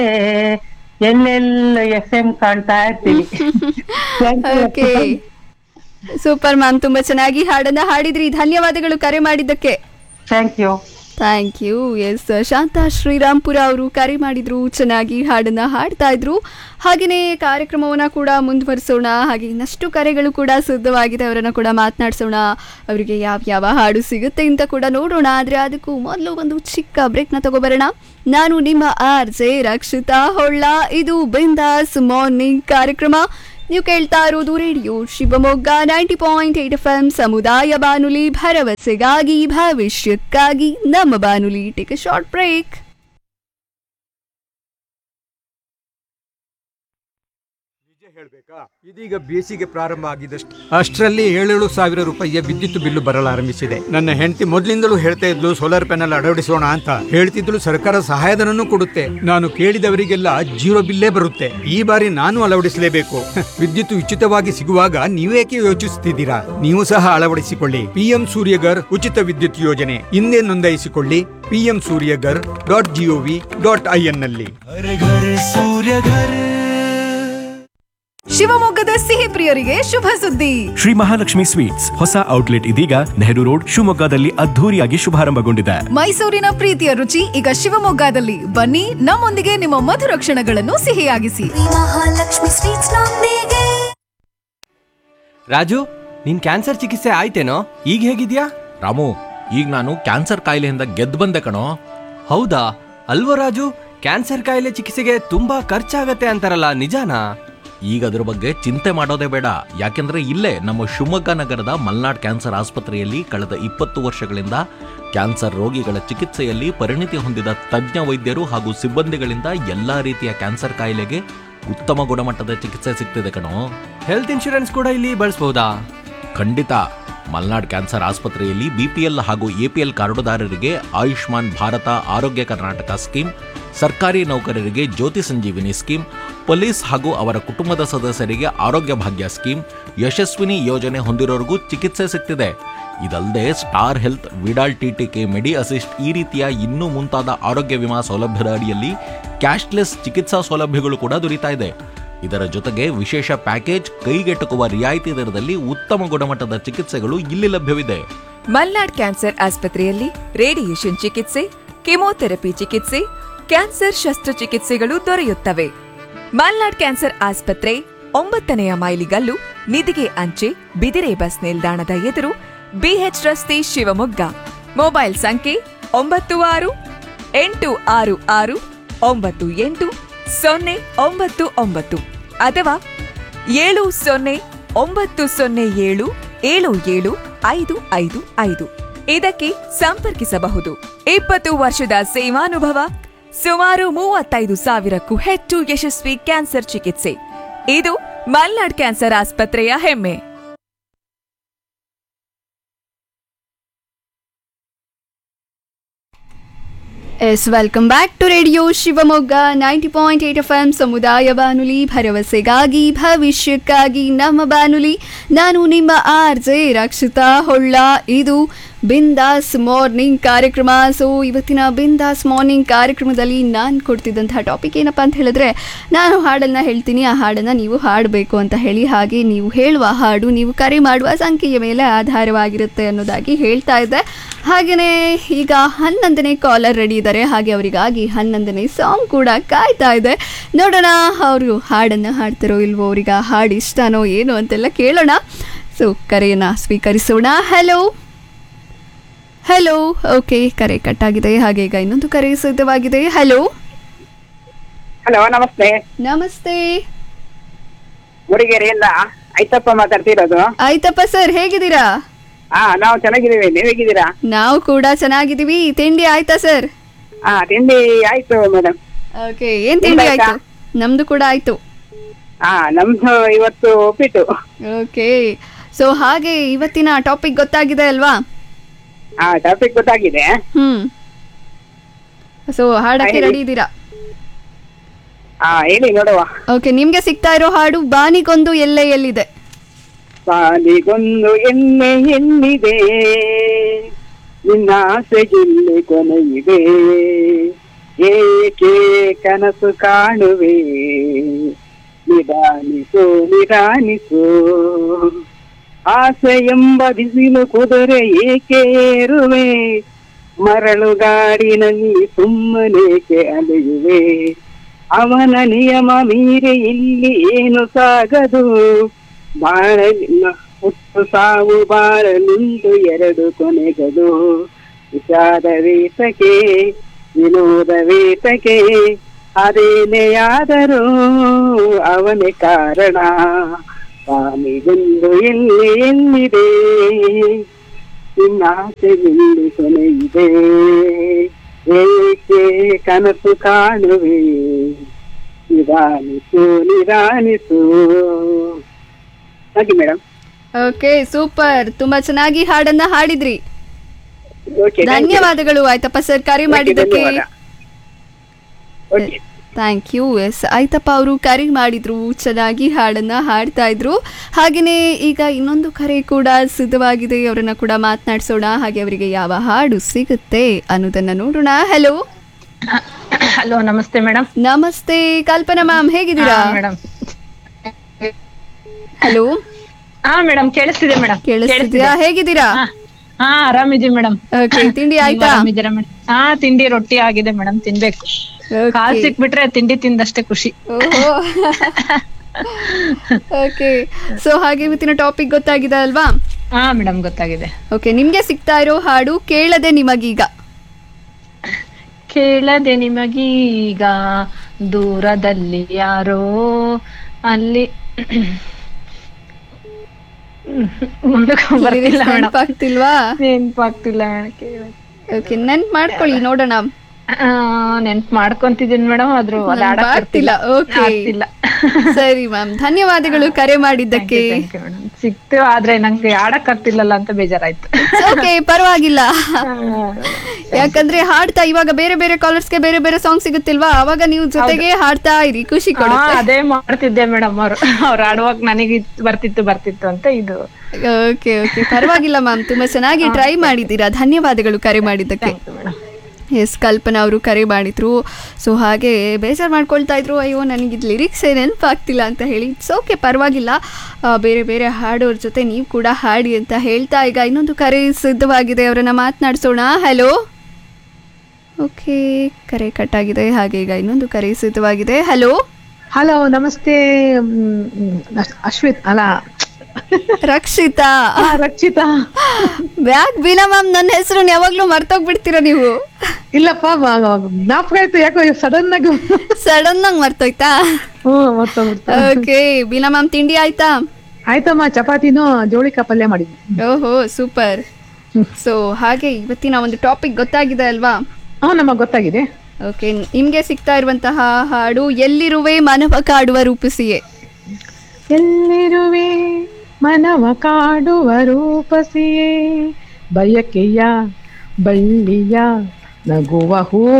ಎಲ್ಲೆಲ್ಲ F M ಕಾಣ್ತಾ ಇರ್ತೀವಿ ಓಕೆ ಸೂಪರ್ ಮ್ಯಾಮ್ ತುಂಬಾ ಚೆನ್ನಾಗಿ ಹಾಡನ್ನ ಹಾಡಿದ್ರಿ ಧನ್ಯವಾದಗಳು ಕರೆ ಮಾಡಿದ್ದಕ್ಕೆ thank you thank you S Shanta Shrirampura ಅವರು ಕರೆ ಮಾಡಿದ್ರು ಚೆನ್ನಾಗಿ ಹಾಡನ್ನ ಹಾಡ್ತಾ ಇದ್ರು ಹಾಗೆಯೇ ಕಾರ್ಯಕ್ರಮವನ್ನ ಕೂಡ ಮುಂದುವರಿಸೋಣ ಹಾಗೆ ಇನ್ನಷ್ಟು ಕರೆಗಳು ಕೂಡ ಸಿದ್ಧವಾಗಿದೆ ಅವರನ್ನ ಕೂಡ ಮಾತನಾಡಿಸೋಣ ಅವರಿಗೆ ಯಾವ ಯಾವ ಹಾಡು ಸಿಗುತ್ತೆ ಅಂತ ಕೂಡ ನೋಡೋಣ ಆದರೆ ಅದಕ್ಕೂ ಮೊದಲು ಒಂದು ಚಿಕ್ಕ ಬ್ರೇಕ್ನ ತಗೋಬರೋಣ ನಾನು ನಿಮ್ಮ ಆರ್ ಜೆ ರಕ್ಷಿತಾ ಹೊಳ್ಳ ಇದು ಬಿಂದಾಸ್ ಮಾರ್ನಿಂಗ್ ಕಾರ್ಯಕ್ರಮ ನೀವು ಕೇಳ್ತಾ ಇರೋದು radio Shivamogga ninety point eight F M ಸಮುದಾಯ ಬಾನುಲಿ ಭರವಸೆಗಾಗಿ ಭವಿಷ್ಯಕ್ಕಾಗಿ ನಮ್ಮ ಬಾನುಲಿ ಟೇಕ್ ಎ ಶಾರ್ಟ್ ಬ್ರೇಕ್ ಹೇಳ್ಬೇಕಾ ಇದೀಗ ಬೇಸಿಗೆ ಪ್ರಾರಂಭ ಆಗಿದಷ್ಟು ಅಷ್ಟರಲ್ಲಿ ಏಳೇಳು ಸಾವಿರ ರೂಪಾಯಿಯ ವಿದ್ಯುತ್ ಬಿಲ್ಲು ಬರಲಾರಂಭಿಸಿದೆ ನನ್ನ ಹೆಂಡತಿ ಮೊದಲಿಂದಲೂ ಹೇಳ್ತಾ ಇದ್ಲು ಸೋಲಾರ್ ಪ್ಯಾನೆಲ್ ಅಳವಡಿಸೋಣ ಅಂತ ಹೇಳ್ತಿದ್ಲು ಸರ್ಕಾರ ಸಹಾಯಧನನೂ ಕೊಡುತ್ತೆ ನಾನು ಕೇಳಿದವರಿಗೆಲ್ಲ ಜೀರೋ ಬಿಲ್ಲೇ ಬರುತ್ತೆ ಈ ಬಾರಿ ನಾನು ಅಳವಡಿಸಲೇಬೇಕು ವಿದ್ಯುತ್ ಉಚಿತವಾಗಿ ಸಿಗುವಾಗ ನೀವೇಕೆ ಯೋಚಿಸುತ್ತಿದ್ದೀರಾ ನೀವು ಸಹ ಅಳವಡಿಸಿಕೊಳ್ಳಿ ಪಿಎಂ ಸೂರ್ಯಗರ್ ಉಚಿತ ವಿದ್ಯುತ್ ಯೋಜನೆ ಹಿಂದೆ ನೋಂದಾಯಿಸಿಕೊಳ್ಳಿ PM Suryaghar dot GOV dot I N ನಲ್ಲಿ घर घर सूर्य घर ಶಿವಮೊಗ್ಗದ ಸಿಹಿ ಪ್ರಿಯರಿಗೆ ಶುಭ ಸುದ್ದಿ ಶ್ರೀ ಮಹಾಲಕ್ಷ್ಮಿ ಸ್ವೀಟ್ಸ್ ಹೊಸ ಔಟ್ಲೆಟ್ ಇದೀಗ ನೆಹರು ರೋಡ್ ಶಿವಮೊಗ್ಗದಲ್ಲಿ ಅದ್ಧೂರಿಯಾಗಿ ಶುಭಾರಂಭಗೊಂಡಿದೆ ಮೈಸೂರಿನ ಪ್ರೀತಿಯ ರುಚಿ ಈಗ ಶಿವಮೊಗ್ಗದಲ್ಲಿ ಬನ್ನಿ ನಮ್ಮೊಂದಿಗೆ ನಿಮ್ಮ ಮಧುರ ಕ್ಷಣಗಳನ್ನು ಸಿಹಿಯಾಗಿಸಿ ಮಹಾಲಕ್ಷ್ಮಿ ಸ್ವೀಟ್ಸ್ ನೊಂದಿಗೆ ರಾಜು ನಿನ್ ಕ್ಯಾನ್ಸರ್ ಚಿಕಿತ್ಸೆ ಆಯ್ತೇನೋ ಈಗ ಹೇಗಿದ್ಯಾ ರಾಮು ಈಗ ನಾನು ಕ್ಯಾನ್ಸರ್ ಕಾಯಿಲೆಯಿಂದ ಗೆದ್ದು ಬಂದೆ ಕಣೋ ಹೌದಾ ಅಲ್ವೋ ರಾಜು ಕ್ಯಾನ್ಸರ್ ಕಾಯಿಲೆ ಚಿಕಿತ್ಸೆಗೆ ತುಂಬಾ ಖರ್ಚಾಗತ್ತೆ ಅಂತಾರಲ್ಲ ನಿಜಾನಾ ಈಗ ಅದ್ರ ಬಗ್ಗೆ ಚಿಂತೆ ಮಾಡೋದೇ ಬೇಡ ಯಾಕೆಂದ್ರೆ ಇಲ್ಲೇ ನಮ್ಮ ಶಿವಮೊಗ್ಗ ನಗರದ ಮಲ್ನಾಡ್ ಕ್ಯಾನ್ಸರ್ ಆಸ್ಪತ್ರೆಯಲ್ಲಿ ಕಳೆದ ಇಪ್ಪತ್ತು ವರ್ಷಗಳಿಂದ ಕ್ಯಾನ್ಸರ್ ರೋಗಿಗಳ ಚಿಕಿತ್ಸೆಯಲ್ಲಿ ಪರಿಣಿತಿ ಹೊಂದಿದ ತಜ್ಞ ವೈದ್ಯರು ಹಾಗೂ ಸಿಬ್ಬಂದಿಗಳಿಂದ ಎಲ್ಲಾ ರೀತಿಯ ಕ್ಯಾನ್ಸರ್ ಕಾಯಿಲೆಗೆ ಉತ್ತಮ ಗುಣಮಟ್ಟದ ಚಿಕಿತ್ಸೆ ಸಿಗ್ತಿದೆ ಕಣೋ ಹೆಲ್ತ್ ಇನ್ಶೂರೆನ್ಸ್ ಕೂಡ ಇಲ್ಲಿ ಬಳಸಬಹುದಾ ಖಂಡಿತ ಮಲ್ನಾಡ್ ಕ್ಯಾನ್ಸರ್ ಆಸ್ಪತ್ರೆಯಲ್ಲಿ ಬಿಪಿಎಲ್ ಹಾಗೂ ಎಪಿಎಲ್ ಕಾರ್ಡುದಾರರಿಗೆ ಆಯುಷ್ಮಾನ್ ಭಾರತ ಆರೋಗ್ಯ ಕರ್ನಾಟಕ ಸ್ಕೀಮ್ ಸರ್ಕಾರಿ ನೌಕರರಿಗೆ ಜ್ಯೋತಿ ಸಂಜೀವಿನಿ ಸ್ಕೀಮ್ ಪೊಲೀಸ್ ಹಾಗೂ ಅವರ ಕುಟುಂಬದ ಸದಸ್ಯರಿಗೆ ಆರೋಗ್ಯ ಭಾಗ್ಯ ಸ್ಕೀಮ್ ಯಶಸ್ವಿನಿ ಯೋಜನೆ ಹೊಂದಿರೋರಿಗೂ ಚಿಕಿತ್ಸೆ ಸಿಗ್ತಿದೆ ಇದಲ್ಲದೆ star health Vidal TTK medi assist ಈ ರೀತಿಯ ಇನ್ನೂ ಮುಂತಾದ ಆರೋಗ್ಯ ವಿಮಾ ಸೌಲಭ್ಯದ ಅಡಿಯಲ್ಲಿ ಕ್ಯಾಶ್ಲೆಸ್ ಚಿಕಿತ್ಸಾ ಸೌಲಭ್ಯಗಳು ಕೂಡ ದೊರೀತಾ ಇದೆ ಇದರ ಜೊತೆಗೆ ವಿಶೇಷ ಪ್ಯಾಕೇಜ್ ಕೈಗೆಟುಕುವ ರಿಯಾಯಿತಿ ದರದಲ್ಲಿ ಉತ್ತಮ ಗುಣಮಟ್ಟದ ಚಿಕಿತ್ಸೆಗಳು ಇಲ್ಲಿ ಲಭ್ಯವಿದೆ ಮಲ್ನಾಡ್ ಕ್ಯಾನ್ಸರ್ ಆಸ್ಪತ್ರೆಯಲ್ಲಿ ರೇಡಿಯೇಷನ್ ಚಿಕಿತ್ಸೆ ಕೆಮೊಥೆರಪಿ ಚಿಕಿತ್ಸೆ ಕ್ಯಾನ್ಸರ್ ಶಸ್ತ್ರಚಿಕಿತ್ಸೆಗಳು ದೊರೆಯುತ್ತವೆ ಮಲ್ನಾಡ್ ಕ್ಯಾನ್ಸರ್ ಆಸ್ಪತ್ರೆ ಒಂಬತ್ತನೆಯ ಮೈಲಿಗಲ್ಲು ನಿಧಿಗೆ ಅಂಚೆ ಬಿದಿರೆ ಬಸ್ ನಿಲ್ದಾಣದ ಎದುರು ಬಿಎಚ್ ರಸ್ತೆ ಶಿವಮೊಗ್ಗ ಮೊಬೈಲ್ ಸಂಖ್ಯೆ ಒಂಬತ್ತು ಆರು ಎಂಟು ಆರು ಆರು ಒಂಬತ್ತು ಎಂಟು ಸೊನ್ನೆ ಒಂಬತ್ತು ಒಂಬತ್ತು ಅಥವಾ ಏಳು ಸೊನ್ನೆ ಒಂಬತ್ತು ಸೊನ್ನೆ ಏಳು ಏಳು ಏಳು ಐದು ಐದು ಐದು ಇದಕ್ಕೆ ಸಂಪರ್ಕಿಸಬಹುದು ಇಪ್ಪತ್ತು ವರ್ಷದ ಸೇವಾನುಭವ ಸುಮಾರು ಮೂವತ್ತೈದು ಸಾವಿರಕ್ಕೂ ಹೆಚ್ಚು ಯಶಸ್ವಿ ಕ್ಯಾನ್ಸರ್ ಚಿಕಿತ್ಸೆ ಇದು ಮಲ್ನಾಡ್ ಕ್ಯಾನ್ಸರ್ ಆಸ್ಪತ್ರೆಯ ಹೆಮ್ಮೆ ಎಸ್ welcome back to radio Shivamogga ninety point eight F M ಸಮುದಾಯ ಬಾನುಲಿ ಭರವಸೆಗಾಗಿ ಭವಿಷ್ಯಕ್ಕಾಗಿ ನಮ್ಮ ಬಾನುಲಿ ನಾನು ನಿಮ್ಮ ಆರ್ ಜೆ ರಕ್ಷಿತಾ ಹೊಳ್ಳ ಇದು ಬಿಂದಾಸ್ ಮಾರ್ನಿಂಗ್ ಕಾರ್ಯಕ್ರಮ ಸೊ ಇವತ್ತಿನ ಬಿಂದಾಸ್ ಮಾರ್ನಿಂಗ್ ಕಾರ್ಯಕ್ರಮದಲ್ಲಿ ನಾನು ಕೊಡ್ತಿದ್ದಂತಹ ಟಾಪಿಕ್ ಏನಪ್ಪ ಅಂತ ಹೇಳಿದ್ರೆ ನಾನು ಹಾಡನ್ನು ಹೇಳ್ತೀನಿ ಆ ಹಾಡನ್ನು ನೀವು ಹಾಡಬೇಕು ಅಂತ ಹೇಳಿ ಹಾಗೆ ನೀವು ಹೇಳುವ ಹಾಡು ನೀವು ಕರೆ ಮಾಡುವ ಸಂಖ್ಯೆಯ ಮೇಲೆ ಆಧಾರವಾಗಿರುತ್ತೆ ಅನ್ನೋದಾಗಿ ಹೇಳ್ತಾ ಇದ್ದೆ ಹಾಗೆಯೇ ಈಗ ಹನ್ನೊಂದನೇ ಕಾಲರ್ ರೆಡಿ ಇದ್ದಾರೆ ಹಾಗೆ ಅವರಿಗಾಗಿ ಹನ್ನೊಂದನೇ ಸಾಂಗ್ ಕೂಡ ಕಾಯ್ತಾ ಇದೆ ನೋಡೋಣ ಅವರು ಹಾಡನ್ನು ಹಾಡ್ತಾರೋ ಇಲ್ವೋ ಅವ್ರಿಗೆ ಆ ಹಾಡು ಇಷ್ಟನೋ ಏನು ಅಂತೆಲ್ಲ ಕೇಳೋಣ ಸೊ ಕರೆಯನ್ನು ಸ್ವೀಕರಿಸೋಣ ಹಲೋ ಹಲೋ ಓಕೆ ಕರೆ ಕಟ್ಟಾಗಿದೆ ಹಾಗೆ ಈಗ ಇನ್ನೊಂದು ಕರೆ ಸಿದ್ಧವಾಗಿದೆ ಹಲೋ ಹಲೋ ನಮಸ್ತೆ ನಮಸ್ತೆ ಗುಡಿಗೆರೆಯಿಂದ ಐತಪ್ಪ ಮಾತಾಡ್ತಿರೋದು ಆಯ್ತಪ್ಪ ಸರ್ ಹೇಗಿದ್ದೀರಾ ಹಾ ನಾವು ಚೆನ್ನಾಗಿದ್ದೀವಿ ನೀವ್ ಹೇಗಿದ್ದೀರಾ ನಾವು ಕೂಡ ಚೆನ್ನಾಗಿದ್ದೀವಿ ತಿಂಡಿ ಆಯ್ತಾ ಸರ್ ಹಾ ತಿಂಡಿ ಆಯ್ತು ಮೇಡಮ್ ಓಕೆ ಏನ್ ತಿಂಡಿ ನಿಮ್ದಾಯ್ತಾ? ಆಯ್ತು ನಮ್ದು ಕೂಡ ಆಯ್ತು ಹಾ ನಮ್ದು ಇವತ್ತು ಉಪ್ಪಿಟ್ಟು ಓಕೆ ಸೊ ಹಾಗೆ ಇವತ್ತಿನ ಟಾಪಿಕ್ ಗೊತ್ತಾಗಿದೆ ಅಲ್ವಾ ಹಾ ಟಾಪಿಕ್ ಗೊತ್ತಾಗಿದೆ ಹ್ಮ್ ಸೊ ಹಾಡಕ್ಕೆ ಹೇಳಿ. ರೆಡಿ ಇದ್ದೀರಾ ಹಾ ಹೇಳಿ ನೋಡುವ ಓಕೆ ನಿಮ್ಗೆ ಸಿಗ್ತಾ ಇರೋ ಹಾಡು ಬಾನಿಗೊಂದು ಎಲ್ಲೆ ಎಲ್ಲಿದೆ ಬಾಲಿಗೊಂದು ಎಣ್ಣೆ ಎಣ್ಣಿದೆ ನಿನ್ನ ಆಸೆಗಿಲ್ಲಿ ಕೊನೆಯಿದೆ ಏಕೆ ಕನಸು ಕಾಣುವೆ ನಿಧಾನಿಸು ನಿಧಾನಿಸು ಆಸೆ ಎಂಬ ಬಿಸಿಲು ಕುದುರೆ ಏಕೆ ಏರುವೆ ಮರಳುಗಾಡಿನಲ್ಲಿ ಸುಮ್ಮನೇಕೆ ಅಲೆಯುವೆ ಅವನ ನಿಯಮ ಮೀರಿ ಇಲ್ಲಿ ಏನು ಸಾಗದು ಬಾಳಲಿನ ಹುಟ್ಟು ಸಾವು ಬಾಳಲುಂಟು ಎರಡು ಕೊನೆಗದು ವಿಷಾದವೇತಕೆ ವಿನೋದವೇತಕೆ ಅದೇನೆಯಾದರೂ ಅವನೇ ಕಾರಣ ಸ್ವಾಮಿಗೊಂದು ಎಲ್ಲಿ ಎಲ್ಲಿದೆ ನಿನ್ನಾಸೆಯಲ್ಲಿ ಕೊನೆಯಿದೆ ಏಕೆ ಕನಸು ಕಾಣುವೆ ನಿಧಾನಿಸು ನಿಧಾನಿಸು ಹಾಗೆ ಮೇಡಮ್ ಓಕೆ ಸೂಪರ್ ತುಂಬಾ ಚೆನ್ನಾಗಿ ಹಾಡನ್ನ ಹಾಡಿದ್ರಿ ಓಕೆ ಧನ್ಯವಾದಗಳು ಆಯ್ತಪ್ಪ ಸರ್ ಕರೆ ಮಾಡಿದ್ದಕ್ಕೆ ಓಕೆ ಥ್ಯಾಂಕ್ ಯು ಎಸ್ ಆಯ್ತಪ್ಪ ಅವರು ಕರೆ ಮಾಡಿದ್ರು ಚೆನ್ನಾಗಿ ಹಾಡನ್ನ ಹಾಡ್ತಾ ಇದ್ರು ಹಾಗೆಯೇ ಈಗ ಇನ್ನೊಂದು ಕರೆ ಕೂಡ ಸಿದ್ಧವಾಗಿದೆ ಅವರನ್ನ ಕೂಡ ಮಾತನಾಡಿಸೋಣ ಹಾಗೆ ಅವರಿಗೆ ಯಾವ ಹಾಡು ಸಿಗುತ್ತೆ ಅನ್ನೋದನ್ನ ನೋಡೋಣ ಹಲೋ ಹಲೋ ನಮಸ್ತೆ ಮೇಡಮ್ ನಮಸ್ತೆ ಕಲ್ಪನಾ ಮ್ಯಾಮ್ ಹೇಗಿದ್ದೀರಾ ಮೇಡಮ್ ಹಲೋ ಹಾ ಮೇಡಮ್ ಕೇಳಿಸ್ತಿದೆ ಮೇಡಮ್ ಕೇಳಿಸ್ತಿದ್ಯಾ ಹೇಗಿದ್ದೀರಾ ಹಾ ಆರಾಮಿದೀವಿ ಮೇಡಮ್ ಓಕೆ ತಿಂಡಿ ಆಯ್ತಾ ಆರಾಮಿದ್ದೀರಾ ಮೇಡಮ್ ಹಾ ತಿಂಡಿ ರೊಟ್ಟಿ ಆಗಿದೆ ಮೇಡಮ್ ತಿನ್ಬೇಕು ಕಾಲ್ ಸಿಕ್ಬಿಟ್ರೆ ತಿಂಡಿ ತಿಂದಷ್ಟೇ ಖುಷಿ ಓಹೋ ಓಕೆ ಸೊ ಹಾಗೆ ಇವತ್ತಿನ ಟಾಪಿಕ್ ಗೊತ್ತಾಗಿದೆ ಅಲ್ವಾ ಹಾ ಮೇಡಮ್ ಗೊತ್ತಾಗಿದೆ ಓಕೆ ನಿಮ್ಗೆ ಸಿಗ್ತಾ ಇರೋ ಹಾಡು ಕೇಳದೆ ನಿಮಗೀಗ ಕೇಳದೆ ನಿಮಗೀಗ ದೂರದಲ್ಲಿ ಯಾರೋ ಅಲ್ಲಿ ಮುಂದಕ್ಕೆ ಬರ್ತಿಲ್ಲ ಮೇಡಮ್ ನೆನಪಾಗ್ತಿಲ್ವಾ ನೆನ್ಪಾಗ್ತಿಲ್ಲ ಮೇಡಮ್ ಓಕೆ ನೆನ್ಪ್ ಮಾಡ್ಕೊಳ್ಳಿ ನೋಡೋಣ ನೆನ್ಪ್ ಮಾಡ್ಕೊಂತಿದ್ದೀನಿ ಮೇಡಮ್ ಆದ್ರೂ ಅದು ನೆನ್ಪ್ ಆಡಕ್ ಆಗ್ತಿಲ್ಲ ಓಕೆ ಆಗ್ತಿಲ್ಲ ಸರಿ ಮ್ಯಾಮ್ ಧನ್ಯವಾದಗಳು ಕರೆ ಮಾಡಿದ್ದಕ್ಕೆ ಸಿಕ್ತು ಆದ್ರೆ ನಂಗೆ ಆಡಕ್ ಆಗ್ತಿಲ್ಲಲ್ಲ ಅಂತ ಬೇಜಾರಾಯ್ತು ಓಕೆ ಪರವಾಗಿಲ್ಲ ಯಾಕಂದ್ರೆ ಹಾಡ್ತಾ ಇವಾಗ ಬೇರೆ ಬೇರೆ ಕಾಲರ್ಸ್ಗೆ ಬೇರೆ ಬೇರೆ ಸಾಂಗ್ ಸಿಗುತ್ತಿಲ್ವಾ ಅವಾಗ ನೀವು ಜೊತೆಗೆ ಹಾಡ್ತಾ ಇರಿ ಖುಷಿ ಹಾ, ಕೊಡುತ್ತೆ ಅದೇ ಮಾಡ್ತಿದ್ದೆ ಮೇಡಮ್ ಅವ್ರು ಅವ್ರು ಆಡುವಾಗ ನನಗೆ ಇದ್ ಬರ್ತಿತ್ತು ಬರ್ತಿತ್ತು ಅಂತ ಇದು ಓಕೆ ಓಕೆ ಪರವಾಗಿಲ್ಲ ಮ್ಯಾಮ್ ತುಂಬಾ ಚೆನ್ನಾಗಿ ಟ್ರೈ ಮಾಡಿದ್ದೀರಾ ಧನ್ಯವಾದಗಳು ಕರೆ ಮಾಡಿದ್ದಕ್ಕೆ ಎಸ್ ಕಲ್ಪನಾ ಅವರು ಕರೆ ಮಾಡಿದ್ರು ಸೊ ಹಾಗೆ ಬೇಜಾರು ಮಾಡ್ಕೊಳ್ತಾ ಇದ್ರು ಅಯ್ಯೋ ನನಗೆ ಇದು ಲಿರಿಕ್ಸ್ ನೆನಪಾಗ್ತಿಲ್ಲ ಅಂತ ಹೇಳಿ ಇಟ್ಸ್ ಓಕೆ ಪರವಾಗಿಲ್ಲ ಆ, ಬೇರೆ ಬೇರೆ ಹಾಡೋರ ಜೊತೆ ನೀವು ಕೂಡ ಹಾಡಿ ಅಂತ ಹೇಳ್ತಾ ಈಗ ಇನ್ನೊಂದು ಕರೆ ಸಿದ್ಧವಾಗಿದೆ ಅವರನ್ನ ಮಾತನಾಡಿಸೋಣ ಹಲೋ ಓಕೆ ಕರೆ ಕಟ್ ಆಗಿದೆ ಹಾಗೆ ಈಗ ಇನ್ನೊಂದು ಕರೆ ಸಿದ್ಧವಾಗಿದೆ ಹಲೋ ಹಲೋ ನಮಸ್ತೆ ಅಶ್ವಿತ್ ಅಲ್ಲ ರಕ್ಷಿತಾ ರಕ್ಷಿತಾ ಬ್ಯಾಗ್ ಬೀನಾ ಮ್ಯಾಮ್ ನನ್ನ ಹೆಸರು ಯಾವಾಗ್ಲೂ ಮರ್ತೋಗ್ಬಿಡ್ತೀರಾ ನೀವು ಇಲ್ಲಪ್ಪ ಮ- ಜ್ಞಾಪಕ ಆಯ್ತು ಯಾಕೋ ಸಡನ್ ಆಗಿ ಸಡನ್ ಆಗಿ ಮರ್ತೋಯ್ತಾ ಹ್ಮ್ ಮರ್ತೋಗ್ಬಿಡ್ತು ಓಕೆ ಬೀನಾ ಮ್ಯಾಮ್ ತಿಂಡಿ ಆಯ್ತಾ ಆಯ್ತಮ್ಮ ಚಪಾತಿನೂ ಜೋಳಿಕ ಪಲ್ಯ ಮಾಡಿದ್ವಿ ಓಹೋ ಸೂಪರ್ ಸೊ ಹಾಗೆ ಇವತ್ತಿನ ಒಂದು ಟಾಪಿಕ್ ಗೊತ್ತಾಗಿದೆ ಅಲ್ವಾ ಹಾ ನಮಗ್ ಗೊತ್ತಾಗಿದೆ ಓಕೆ ನಿಮ್ಗೆ ಸಿಗ್ತಾ ಇರುವಂತಹ ಹಾಡು ಎಲ್ಲಿರುವೆ ಮನವ ಕಾಡುವ ರೂಪಿಸಿಯೇ ಎಲ್ಲಿರುವೆ ಮನವ ಕಾಡುವ ರೂಪಸಿಯೇ ಬಯಕೆಯ ಬಳ್ಳಿಯ ನಗುವ ಹೂ